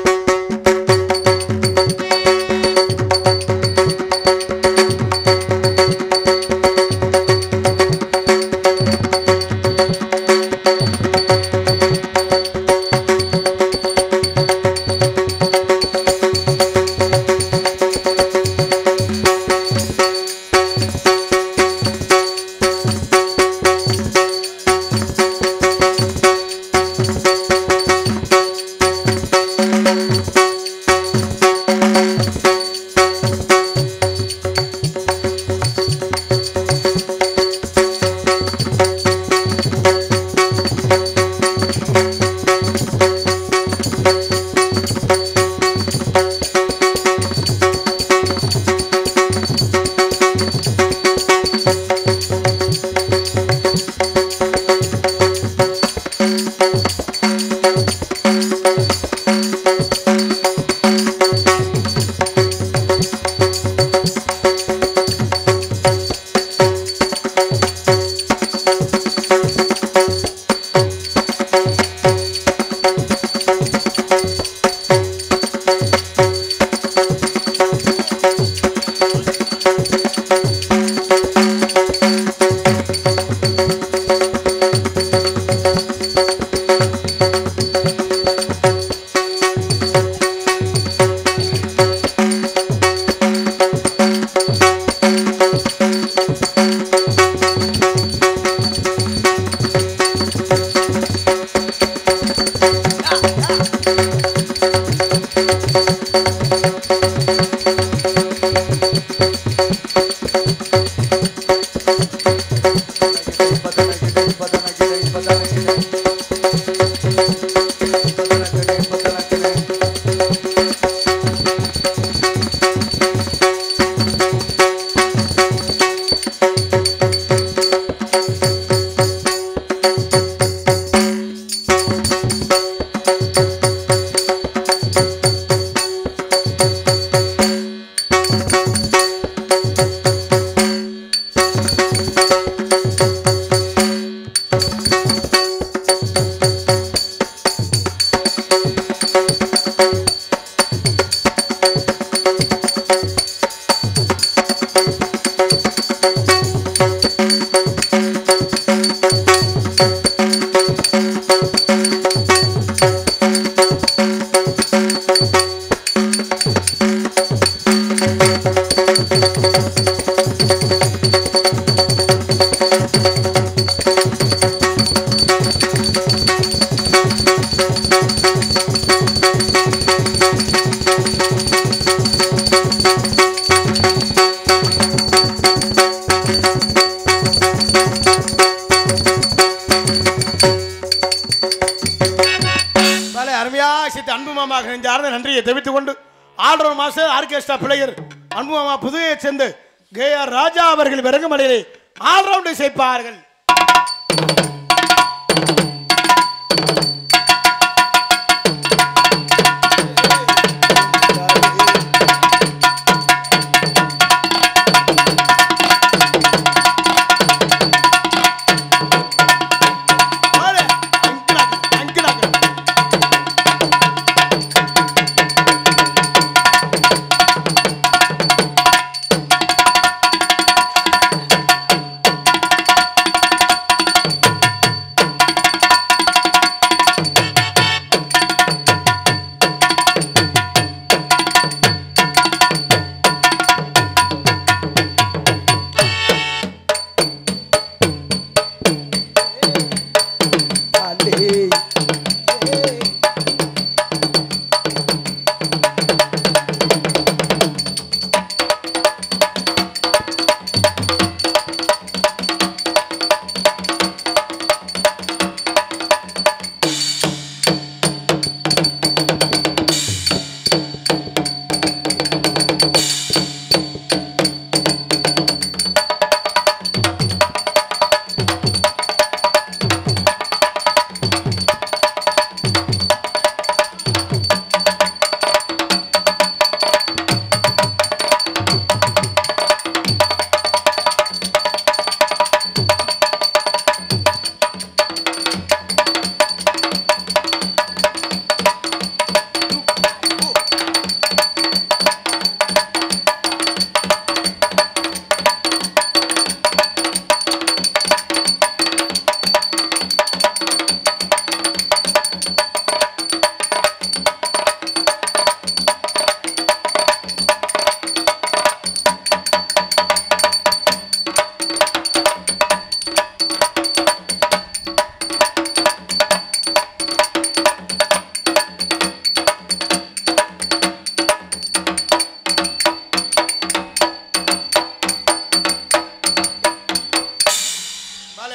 வேலை அருமையாக சித்த அன்பு மாமாக நெஞ்சார்ந்த நன்றியை தெரிவித்துக் கொண்டு ஆல்ரவுண்ட் மாஸ்டர் ஆர்கெஸ்ட்ரா பிளேயர் அன்பு மாமா புதுவையைச் சேர்ந்து கே ஆர் ராஜா அவர்கள் விறகு மலையிலே ஆல்ரவுண்டை சேர்ப்பார்கள் வாரு, அங்கிளாக்கு, அங்கிளாக்கு.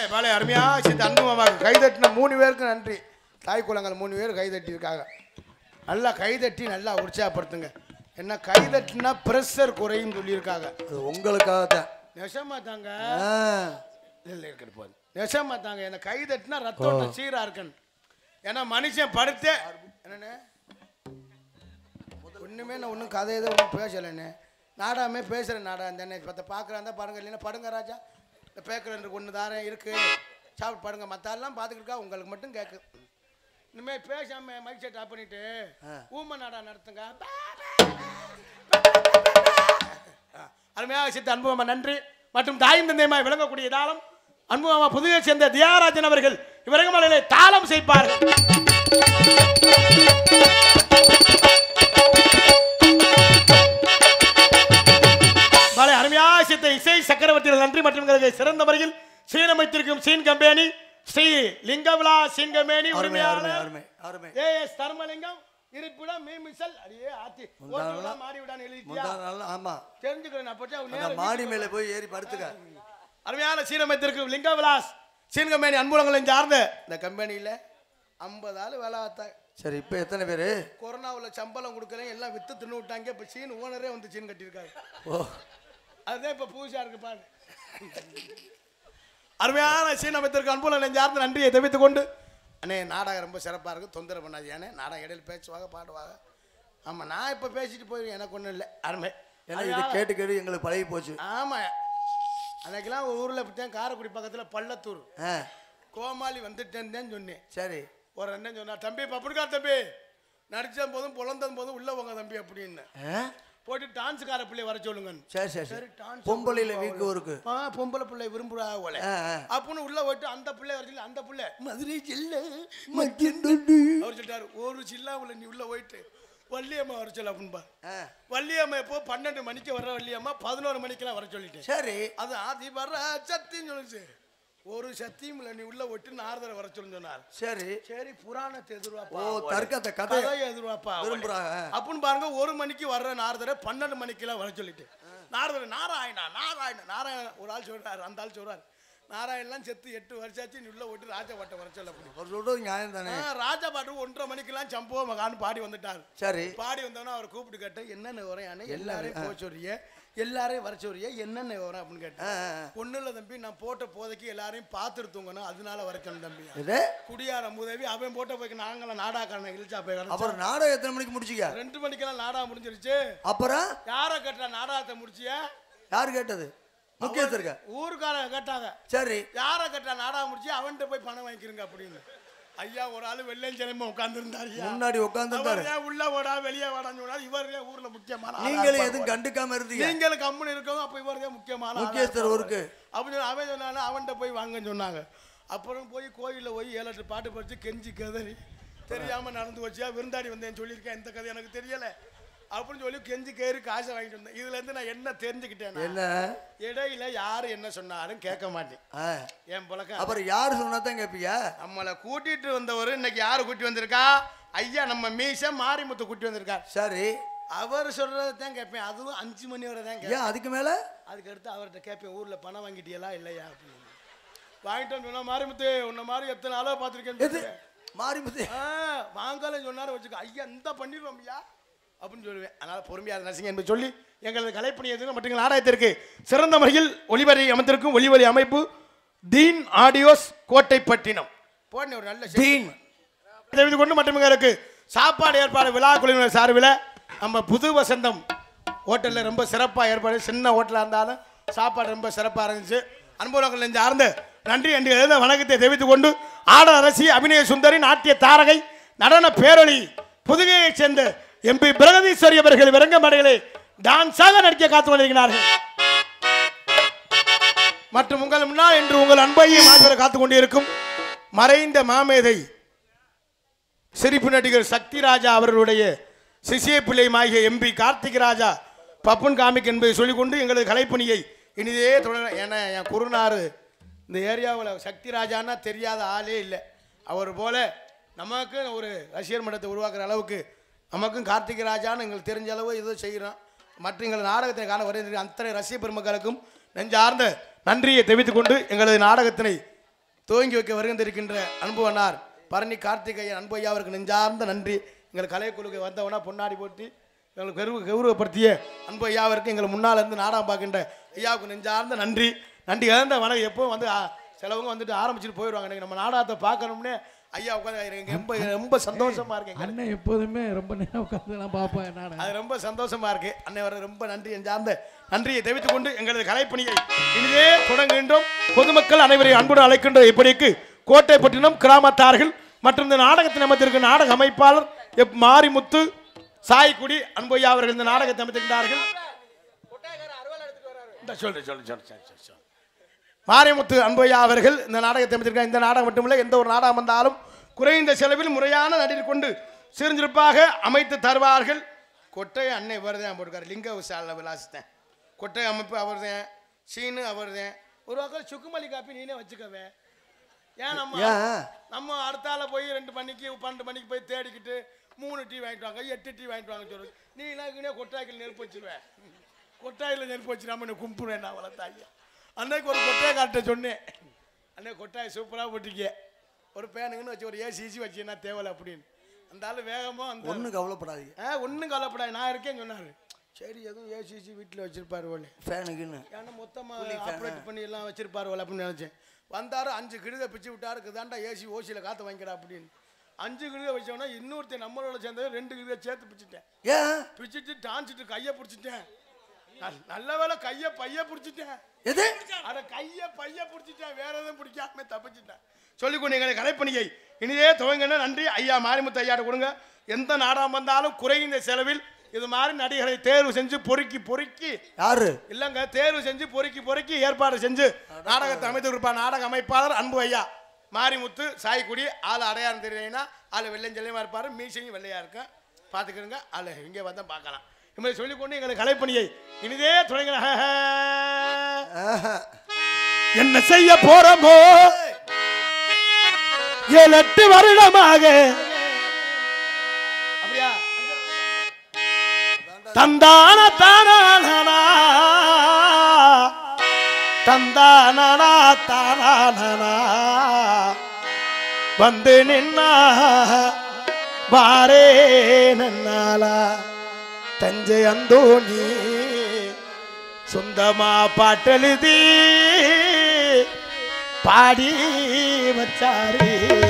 பாலே பாலே அருமையா சித்த அன்பு மாமாக்கு கைதட்டின மூணு பேருக்கு நன்றி தாய் குளங்கள் மூணு பேர் கைதட்டி இருக்காங்க நல்லா கைதட்டி நல்லா உற்சாகப்படுத்துங்க என்ன கைதட்டினா ப்ரெஷர் குறையும் சொல்லியிருக்காங்க அது உங்களுக்காக தான் நெசமா தாங்க ஆ. இல்லை இருக்கிற போது நெசமா தாங்க என்ன கைதட்டினா ரத்தம் சீரா இருக்கணும் ஏன்னா மனுஷன் படுத்தே என்னண்ணே ஒன்றுமே நான் ஒன்றும் கதை எதுவும் ஒன்றும் பேசலைண்ணே நாடாமே பேசுகிறேன் நாடா தானே பத்த பார்க்குறாந்தா பாருங்க இல்லைன்னா படுங்க ராஜா இந்த பேக்கர் ஒன்று தாரேன் இருக்கு சாப்பிட்டு பாருங்க மற்றாலாம் பார்த்துக்கிட்டு உங்களுக்கு மட்டும் கேட்கு இனிமேல் பேசாம மைக் செட் ஆஃப் பண்ணிட்டு ஊம நாடா நடத்துங்க ஆ, அருமையாக சித்த அன்புமாமா நன்றி மற்றும் தாயும் தந்தையுமாய் விளங்கக்கூடிய தாளம் அன்புமாமா புதுவை சேர்ந்த தியாகராஜன் அவர்கள் இவரங்கமலையிலே தாளம் செய்ப்பார்கள் பாலை அருமையாக சித்த இசை சக்கரவர்த்திகள் நன்றி மற்றும் எங்களுக்கு சிறந்த முறையில் சீனமைத்திருக்கும் scene company Sri Lingavila scene company அருமை அருமை உரிமையாளர் அருமை அருமை ஏ எஸ் தர்மலிங்கம் இருப்பிடம் மீமிசல் அடியே ஆத்தி ஓட்டுநர் மாறி விடான்னு எழுதிட்டியா முந்தா நாள் ஆமா தெரிஞ்சுக்கிறேன் நான் பற்றி அவங்க அந்த நேரா மாடி மேலே போய் ஏறி படுத்துக்க அருமையான சீனமைத்திருக்கும் லிங்க விலாஸ் சீன் கம்பெனி அன்புலங்களை சார்ந்த இந்த கம்பெனியில் ஐம்பது ஆள் வேலை பார்த்தாங்க சரி இப்போ எத்தனை பேரு கொரோனாவில் சம்பளம் கொடுக்கறேன் எல்லாம் வித்து தின்னு விட்டாங்க இப்போ சீன் ஓனரே வந்து சீன் கட்டியிருக்காங்க ஓ அதுதான் இப்போ புதுசாக இருக்கு பாரு அருமையான சீன் அமைத்திருக்க அன்புலங்களை சார்ந்த நன்றியை தெரிவித்துக் கொண்டு அண்ணே நாடகம் ரொம்ப சிறப்பாக இருக்குது தொந்தரவு பண்ணாது ஏன்னா நாடகம் இடையில பேசுவாங்க பாடுவாங்க ஆமாம் நான் இப்போ பேசிட்டு போயிருக்கேன் எனக்கு ஒன்றும் இல்லை அருமை ஏன்னா இது கேட்டு கேட்டு எங்களுக்கு பழகி போச்சு ஆமாம் அன்னைக்கெல்லாம் ஒரு ஊரில் விட்டேன் காரைக்குடி பக்கத்தில் பள்ளத்தூர் ஆ கோமாளி வந்துட்டேன்னு சொன்னேன் சரி ஒரு அண்ணன் சொன்னா தம்பி பப்புடுக்கா தம்பி நடிச்ச போதும் புலந்தது போதும் உள்ள போங்க தம்பி அப்படின்னு ஆ? போயிட்டு டான்ஸுக்கார பிள்ளை வர சொல்லுங்க சரி சரி சரி சரி டான்ஸ் பொம்பளையில வீக்கு இருக்கு ஆ பொம்பளை பிள்ளை விரும்புறா போல ஆ, ஆ. அப்படின்னு உள்ள போயிட்டு அந்த பிள்ளை வர சொல்லி அந்த பிள்ளை மதுரை சில்ல மத்தியந்தொண்டு. அவர் சொல்லிட்டாரு ஒரு சில்லாவுல நீ உள்ள போயிட்டு வள்ளியம்மா வர சொல்லு அப்படின்பா ஆ, வள்ளியம்மா இப்போ பன்னெண்டு மணிக்கு வர வள்ளியம்மா பதினோரு மணிக்கெல்லாம் வர சொல்லிட்டேன் சரி அது ஆதி வர சத்தின்னு சொல்லுச்சு ஒரு சத்தியும் இல்லை நீ உள்ள விட்டு நாரதரை வர சொல்லுன்னு சொன்னார் சரி சரி புராணத்தை எதிர்வாப்பா ஓ தர்க்கத்தை கதை கதையை எதிர்வாப்பா விரும்புறாங்க. அப்படின்னு பாருங்க ஒரு மணிக்கு வர்ற நாரதரை பன்னெண்டு மணிக்கெல்லாம் வர சொல்லிட்டு நாரதர் நாராயணா நாராயணா நாராயணா ஒரு ஆள் சொல்றாரு அந்த ஆள் சொல்றாரு நாராயணெல்லாம் செத்து எட்டு வருஷாச்சு நீ உள்ள விட்டு ராஜபாட்டை வர சொல்ல அப்படி அவர் சொல்றது நியாயம் தானே ஆ, ராஜபாட்டு ஒன்றரை மணிக்கெல்லாம் சம்பவ மகான்னு பாடி வந்துட்டார் சரி பாடி வந்தோன்னா அவர் கூப்பிட்டு கேட்டேன் என்னென்ன வரையானே எல்லாரையும் போக சொல்றிய எல்லாரையும் வர சொல்றிய என்னென்ன வரும் அப்படின்னு ஆ, கேட்டேன் ஆ, ஆ. ஒன்றும் இல்லை தம்பி நான் போட்ட போதைக்கு எல்லாரையும் பார்த்துட்டு தூங்கணும் அதனால வரைக்கணும் தம்பி இது குடியார உதவி அவன் போட்ட போய்க்கு நாங்களும் நாடாக்காரனை இழிச்சா போய் கிடந்தோம். அப்புறம் நாடகம் எத்தனை மணிக்கு முடிச்சிக்க ரெண்டு மணிக்கெல்லாம் நாடா முடிஞ்சிருச்சு அப்புறம் யாரை கேட்டா நாடகத்தை முடிச்சிய யார் கேட்டது முக்கியத்திற்க ஊருக்கார கேட்டாங்க சரி யாரை கேட்டா நாடகம் முடிச்சு அவன்கிட்ட போய் பணம் வாங்கிக்கிறங்க அப்படின்னு ஐயா ஒரு ஆளு வெள்ளையஞ்சனமா உட்கார்ந்துருந்தாரு முன்னாடி உட்காந்துருந்தாரு உள்ள ஓடா வெளியே வாடான்னு சொன்னாரு இவர் தான் ஊர்ல முக்கியமான ஆளா நீங்களும் இருப்பாரு. எதுவும் கண்டுக்காம இருந்தீங்க நீங்களும் கம்முன்னு இருக்கவும் அப்ப இவர் தான் முக்கியமான ஆளா முக்கியஸ்தர் இருப்பாரு. ஊருக்கு. அப்படின்னு சொல்லி அவன் சொன்னாலும் அவன்கிட்ட போய் வாங்கன்னு சொன்னாங்க அப்புறம் போய் கோயிலில் போய் ஏழு எட்டு பாட்டு படிச்சு கெஞ்சி கதறி தெரியாம நடந்து வச்சியா விருந்தாடி வந்தேன்னு சொல்லியிருக்கேன் இந்த கதை எனக்கு தெரியல அப்படின்னு சொல்லி கெஞ்சி கேறி காசை வாங்கிட்டு வந்தேன் இதுல இருந்து நான் என்ன தெரிஞ்சுக்கிட்டேன் என்ன இடையில யாரு என்ன சொன்னாலும் கேட்க மாட்டேன் ஆ. என் பழக்கம் அப்புறம் யாரு சொன்னா தான் கேட்பீங்க நம்மளை கூட்டிட்டு வந்தவர் இன்னைக்கு யாரு கூட்டி வந்திருக்கா ஐயா நம்ம மீச மாரிமுத்து கூட்டி வந்திருக்கார் சரி அவர் சொல்றதை தான் கேட்பேன் அதுவும் அஞ்சு மணி வரை தான் கேட்பேன் ஏன் அதுக்கு மேல அதுக்கு அடுத்து அவர்கிட்ட கேட்பேன் ஊர்ல பணம் வாங்கிட்டியலா இல்லையா அப்படின்னு வாங்கிட்டோன்னு சொன்னா மாரிமுத்து உன்ன மாதிரி எத்தனை அளவு எது பார்த்துருக்கேன் மாரிமுத்து வாங்கலன்னு சொன்னாரு வச்சுக்கோ ஐயா இந்த பண்ணிடுவோம் ஐயா அப்படின்னு சொல்லுவேன் அதனால பொறுமையாக நசிங்க என்று சொல்லி எங்களது கலைப்பணி எதுவும் மற்றும் எங்கள் நாடகத்திற்கு சிறந்த முறையில் ஒளிவரை அமைந்திருக்கும் ஒளிவரி அமைப்பு தீன் ஆடியோஸ் கோட்டைப்பட்டினம் போன ஒரு நல்ல செய்தி. டீன் தெரிவித்து கொண்டு மற்றும் எங்களுக்கு சாப்பாடு ஏற்பாடு விழா குழுவினர் சார்பில் நம்ம புது வசந்தம் ஹோட்டலில் ரொம்ப சிறப்பாக ஏற்பாடு சின்ன ஹோட்டலாக இருந்தாலும் சாப்பாடு ரொம்ப சிறப்பாக இருந்துச்சு அன்புறவர்கள் நெஞ்ச ஆர்ந்த நன்றி என்று எழுத வணக்கத்தை தெரிவித்துக் கொண்டு ஆடல் அரசி அபிநய சுந்தரி நாட்டிய தாரகை நடன பேரொளி புதுகையைச் சேர்ந்த எம்பி பிரகதீஸ்வரி அவர்கள் விரங்க மடைகளை டான்ஸாக நடிக்க காத்து கொண்டிருக்கிறார்கள் மற்றும் உங்கள் முன்னால் என்று உங்கள் அன்பையும் ஆதரவு காத்துக் கொண்டிருக்கும் மறைந்த மாமேதை சிரிப்பு நடிகர் சக்தி ராஜா அவர்களுடைய சிசிய பிள்ளையுமாகிய எம்பி கார்த்திக் ராஜா பப்பன் காமிக் என்பதை சொல்லிக்கொண்டு எங்களது கலைப்பணியை இனிதே தொடர ஏன்னா என் குருநாறு இந்த ஏரியாவில் சக்தி ராஜான்னா தெரியாத ஆளே இல்லை அவர் போல நமக்கு ஒரு ரசிகர் மன்றத்தை உருவாக்குற அளவுக்கு நமக்கும் கார்த்திக் ராஜான்னு எங்களுக்கு தெரிஞ்ச அளவு ஏதோ செய்கிறோம் மற்ற எங்கள் நாடகத்தை காண வருகின்ற அத்தனை ரசிக பெருமக்களுக்கும் நெஞ்சார்ந்த நன்றியை தெரிவித்துக் கொண்டு எங்களது நாடகத்தினை துவங்கி வைக்க வருகின்றிருக்கின்ற அன்பு அண்ணார் பரணி கார்த்திகேயன் அன்பு ஐயா அவருக்கு நெஞ்சார்ந்த நன்றி எங்கள் கலைக்குழுக்கு வந்தவனா பொன்னாடி போட்டி எங்களுக்கு கௌரவ கௌரவப்படுத்திய அன்பு ஐயாவிற்கு எங்கள் முன்னால் இருந்து நாடகம் பார்க்கின்ற ஐயாவுக்கு நெஞ்சார்ந்த நன்றி நன்றி இழந்த வணக்கம் எப்பவும் வந்து ஆ, சிலவங்க வந்துட்டு ஆரம்பிச்சுட்டு போயிடுவாங்க இன்னைக்கு நம்ம நாடகத்தை பார்க்கணும்னே ஐயா உட்காந்து எனக்கு ரொம்ப ரொம்ப சந்தோஷமா இருக்கு எங்களுக்கு. அண்ணன் எப்போதுமே ரொம்ப நேரம் உட்காந்து நான் பார்ப்பேன் நான் அது ரொம்ப சந்தோஷமா இருக்கு அன்னை வர ரொம்ப நன்றி என் சார்ந்த நன்றியை தெரிவித்துக் கொண்டு எங்களது கலைப்பணியை இனிதே தொடங்குகின்றோம் பொதுமக்கள் அனைவரையும் அன்புடன் அழைக்கின்ற இப்படிக்கு கோட்டைப்பட்டினம் கிராமத்தார்கள் மற்றும் இந்த நாடகத்தின் அமைத்திருக்கும் நாடக அமைப்பாளர் எப் மாரிமுத்து சாய்குடி அன்பையா அவர்கள் இந்த நாடகத்தை அமைத்திருக்கிறார்கள் இந்த சொல்லு சொல்லு சொல்லு சொல்லு சொல்லு, சொல்லு மாரிமுத்து அன்பையா அவர்கள் இந்த நாடகத்தை அமைத்திருக்காங்க இந்த நாடகம் மட்டுமில்லை எந்த ஒரு நாடகம் வந்தாலும் குறைந்த செலவில் முறையான நடிகர் கொண்டு சிறுஞ்சிறப்பாக அமைத்து தருவார்கள் கொட்டை அன்னை வருதேன் போட்டுக்காரு லிங்க விசால விலாசித்தேன் கொட்டை அமைப்பு அவர்தான் சீனு அவர்தான் ஒரு பக்கம் சுக்குமல்லி காப்பி நீனே வச்சுக்கவே ஏன் நம்ம ஏன்? நம்ம அடுத்தால போய் ரெண்டு மணிக்கு பன்னெண்டு மணிக்கு போய் தேடிக்கிட்டு மூணு டீ வாங்கிட்டு வாங்க எட்டு டீ வாங்கிட்டு வாங்க சொல்லு நீ என்ன கொட்டாய்க்கில் நெருப்பு வச்சிருவேன் கொட்டாயில் நெருப்பு வச்சு நம்ம கும்பிடுவேன் நான் வளர்த்தாங்க அன்னைக்கு ஒரு கொட்டாய் காட்ட சொன்னேன் அன்னைக்கு கொட்டாய் சூப்பராக போட்டிக்க ஒரு பேனுங்கன்னு வச்சு ஒரு ஏசிசி வச்சுன்னா தேவையில்ல அப்படின்னு அந்த ஆள் வேகமாக அந்த ஒன்றும் கவலைப்படாதீங்க ஆ ஒன்றும் கவலைப்படாது நான் இருக்கேன்னு சொன்னார் சரி எதுவும் ஏசிசி வீட்டில் வச்சிருப்பாரு போல ஃபேனுக்குன்னு ஏன்னா மொத்தமாக ஆப்ரேட் பண்ணி எல்லாம் வச்சிருப்பாரு போல அப்படின்னு நினச்சேன் வந்தாரு அஞ்சு கிடுதை பிச்சு விட்டாரு இதாண்டா ஏசி ஓசியில் காற்று வாங்கிடா அப்படின்னு அஞ்சு கிடுதை வச்சோன்னா இன்னொருத்தன் நம்மளோட சேர்ந்தது ரெண்டு கிடுதை சேர்த்து பிச்சுட்டேன் ஏன் பிச்சுட்டு டான்ச்சிட்டு கையை பிடிச்சிட்டேன் நல்- நல்ல வேளை கையை பைய பிடிச்சிட்டேன் எது அட கையை பைய பிடிச்சிட்டேன் வேற எதுவும் பிடிக்காம தப்பிச்சிட்டேன் சொல்லிக்கொண்டு எங்களை கலைப்பணியை இனிதே துவங்கின நன்றி ஐயா மாரிமுத்து ஐயாட்ட கொடுங்க எந்த நாடகம் வந்தாலும் குறைந்த செலவில் இது மாதிரி நடிகரை தேர்வு செஞ்சு பொறுக்கி பொறுக்கி யாரு இல்லைங்க தேர்வு செஞ்சு பொறுக்கி பொறுக்கி ஏற்பாடு செஞ்சு நாடகத்தை அமைத்து கொடுப்பார் நாடக அமைப்பாளர் அன்பு ஐயா மாரிமுத்து சாய்க்குடி ஆள் அடையாளம் தெரியலைன்னா ஆள் வெள்ளைஞ்செல்லையுமா இருப்பார் மீசையும் வெள்ளையா இருக்கும் பார்த்துக்கிறங்க ஆள் இங்கே வந்தால் பார்க்கலாம் இது மாதிரி சொல்லிக்கொண்டு எங்களுக்கு கலைப்பணியை இனிதே தொடங்கின ஆஹா. என்ன செய்ய போறோமோ ஏழு எட்டு வருடமாக அப்படியா தந்தான தானானா தந்தானா தானானா வந்து நின்னா பாரே நன்னாலா தஞ்சை அந்தோணி சொந்தமா பாட்டெழுதி பாடி வச்சாரு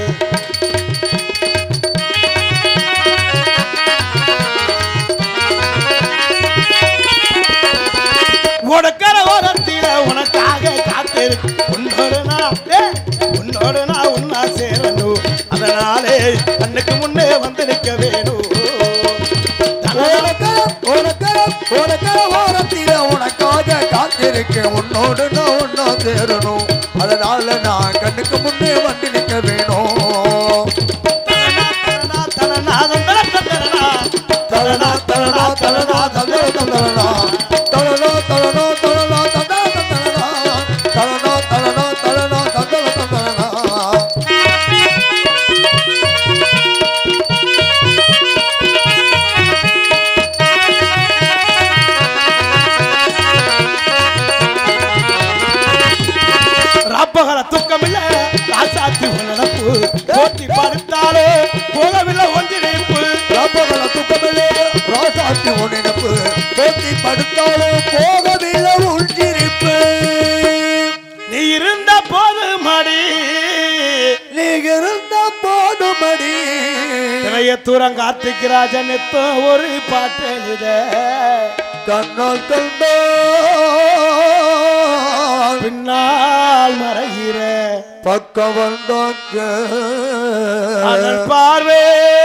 உனக்கர ஓரத்தில உனக்காக காத்திருக்கு உன்னோடு நான் ஏய், உன்னோடு நான் உன்னா சேரணும் அதனாலே கண்ணுக்கு முன்னே வந்து நிற்க வேணும் உனக்கரம், உனக்கரம், உனக்கரம் ஓரத்தில உனக்காக காத்திருக்கேன் உன்னோடு நான் ஒன்னா சேரணும் அதனால நான் கண்ணுக்கு முன்னே வந்து நிற்க வேணும் தலனா, தலனா, தலனா, தலனா தலனா தலனா தந்தர தந்தரனா தலனா தலனா தலனா தந்தர தந்தரனா தலனா தலனா தலனா தந்தர தந்தரனா ராப்பகல தூக்கமில்ல ராசாத்தி உணப்பு போட்டி படுத்தாலே போகவில்லை ஒன்றிணைப்பு ராப்பகல துக்கமில்லே ராசாத்தி உன்னினப்பு போத்தி படுத்தாலும் போகவில்லை உள்சிரிப்பு நீ இருந்த போது மடி நீ இருந்த போதுமடி இளைய தூரம் கார்த்திக் ராஜன் எத்தோ ஒரு பாட்டு எழுத கண்ணால் கண்டோ பின்னால் மறைகிற பக்கம் வந்தாங்க அதன் பார்வை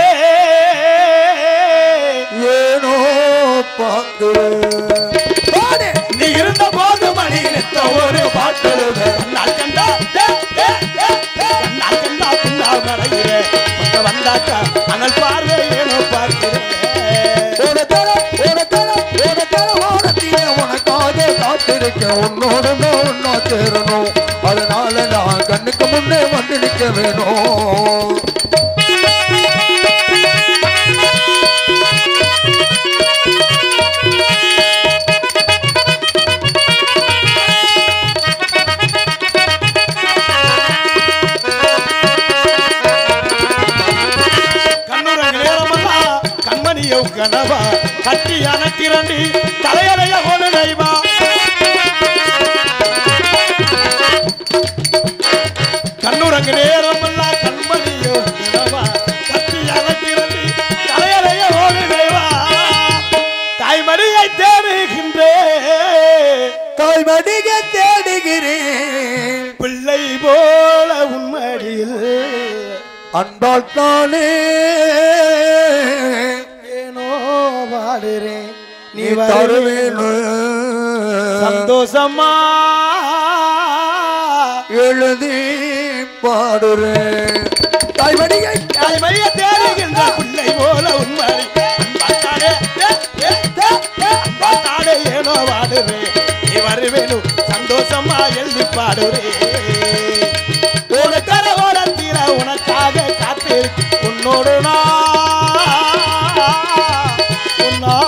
ஏனோ பாக்கு பாடு நீ இருந்த போது மணி எத்தோ ஒரு பாட்டு எழுத கண்ணால் கண்டா ஏ, ஏ, ஏ, ஏ, கண்ணால் கண்டா பின்னால் மறைகிற பக்கம் வந்தாக்கா அனல் பார்வை ஏனோ பார்க்கிறேன் உனக்கர உனக்கர உனக்கர ஓரத்திலே உனக்காக காத்திருக்க உன்னோடு நான் ஒன்னா சேரணும் அதனால நான் கண்ணுக்கு முன்னே வந்து நிற்க வேணும் கனவா கட்டி அணைக்கிறண்டி தலையறைய ஒரு நைவா கண்ணுறங்கு நேரம் எல்லாம் கண்மணியோ கனவா கட்டி அணைக்கிறண்டி தலையறைய ஒரு நைவா தாய்மடியை தேடுகின்றேன் தாய்மடிக தேடுகிறேன் பிள்ளை போல உன்மடியில் அன்பால் தானே ஏனோ வாடுறேன் நீ தருவேனு சந்தோஷமா எழுதி பாடுறேன் தாய்மடிகை தாய்மைய தேடுகின்ற பிள்ளை போல உண்மடி அன்பாத்தானே, ஏ, ஏ, ஏ, ஏ, அன்பாத்தானே ஏனோ வாடுறேன் நீ வருவேனு சந்தோஷமா எழுதி பாடுறேன் ஒரு தர ஓரத்தில உனக்காக காத்து உன்னோடு நான் உன்னா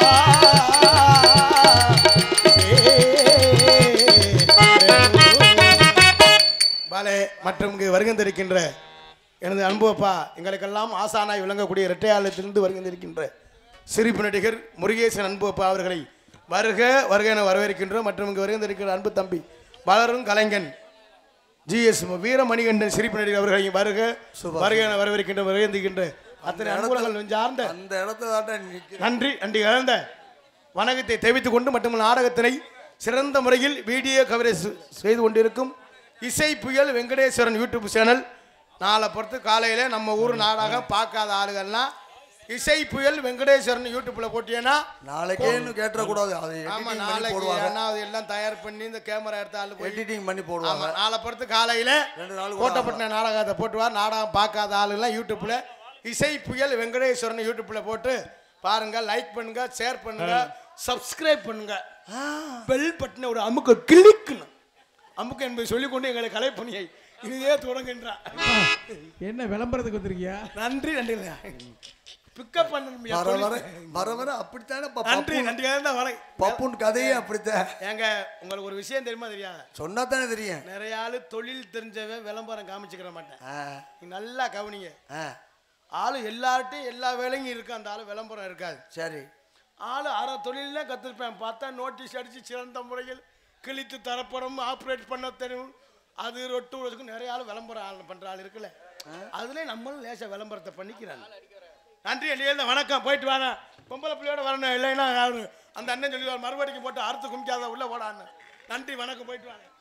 பாலே மற்றும் இங்கு வருகின்றிருக்கின்ற எனது அன்பு அப்பா எங்களுக்கெல்லாம் ஆசானாய் விளங்கக்கூடிய இரட்டையாளத்திலிருந்து வருகின்றிருக்கின்ற சிரிப்பு நடிகர் முருகேசன் அன்பு அப்பா அவர்களை வருக வருக என வரவேற்கின்றோம் மற்றும் இங்கு வருகின்றிருக்கிற அன்பு தம்பி வளரும் கலைஞன் ஜிஎஸ் வீரமணிகண்டன் சிரிப்பு நடிகர் அவர்களை வருக வருக என வரவேற்கின்ற வருகின்ற அத்தனை அனுகூலங்கள் சார்ந்த அந்த இடத்துல தான் நிற்கிறேன் நன்றி நன்றி கலந்த வணக்கத்தை தெரிவித்துக் கொண்டு மற்றும் நாடகத்தினை சிறந்த முறையில் வீடியோ கவரேஜ் செய்து கொண்டிருக்கும் இசை புயல் வெங்கடேஸ்வரன் யூடியூப் சேனல் நாளை பொறுத்து காலையில் நம்ம ஊர் நாடகம் பார்க்காத ஆளுகள்லாம் இசை புயல் வெங்கடேஸ்வரன் யூடியூப்ல போட்டியேன்னா நாளைக்கேன்னு கேட்டக்கூடாது அது ஆமா எடிட்டிங் பண்ணி நாளைக்கு போடுவாங்க ஏன்னா அது எல்லாம் தயார் பண்ணி இந்த கேமரா எடுத்த ஆளு போய் எடிட்டிங் பண்ணி ஆமா போடுவாங்க நாளை பொறுத்து காலையில ரெண்டு நாள் கூட கோட்டப்பட்டின நாடகத்தை போட்டுவார் நாடகம் பார்க்காத ஆளுலாம் யூடியூப்ல இசை புயல் வெங்கடேஸ்வரன் யூடியூப்ல போட்டு பாருங்க லைக் பண்ணுங்க ஷேர் பண்ணுங்க சப்ஸ்கிரைப் பண்ணுங்க பெல் பட்டனை ஒரு அமுக்கு கிளிக்கணும் அமுக்கு என்பதை சொல்லிக்கொண்டு எங்களை கலைப்பணியை இதுவே தொடங்குன்றான் என்ன விளம்பரத்துக்கு வந்திருக்கியா நன்றி நன்றி பிக்கப் பண்ணணும் வர வர வர வர அப்படித்தானே பா- நன்றி பப்பு- நன்றி தான் வரேன் பப்புன் கதையே அப்படித்தான் ஏங்க உங்களுக்கு ஒரு விஷயம் தெரியுமா தெரியாது சொன்னா தானே தெரியும் நிறைய ஆளு தொழில் தெரிஞ்சவன் விளம்பரம் காமிச்சுக்கிற மாட்டேன் ஆ, நீ நல்லா கவனிங்க ஆ, ஆளு எல்லார்ட்டையும் எல்லா வேலையும் இருக்கு அந்த ஆளு விளம்பரம் இருக்காது சரி ஆளு அரை தொழில கத்திருப்பேன் பார்த்தா நோட்டீஸ் அடிச்சு சிறந்த முறையில் கிழித்து தரப்படும் ஆப்ரேட் பண்ண தெரியும் அது ரொட்டு உலகம் நிறைய ஆள் விளம்பரம் ஆள் பண்ற ஆள் இருக்குல்ல அதுல நம்மளும் லேசா விளம்பரத்தை பண்ணிக்கிறாங்க நன்றி அண்ணியே வணக்கம் போயிட்டு வாங்க பொம்பளை பிள்ளையோட வரணும் இல்லைன்னா யாரு- அந்த அண்ணன் சொல்லிடுவார் மறுபடியும் போட்டு அறுத்து குமிக்காத உள்ள போடான்னு நன்றி வணக்கம் போயிட்டு வாங்க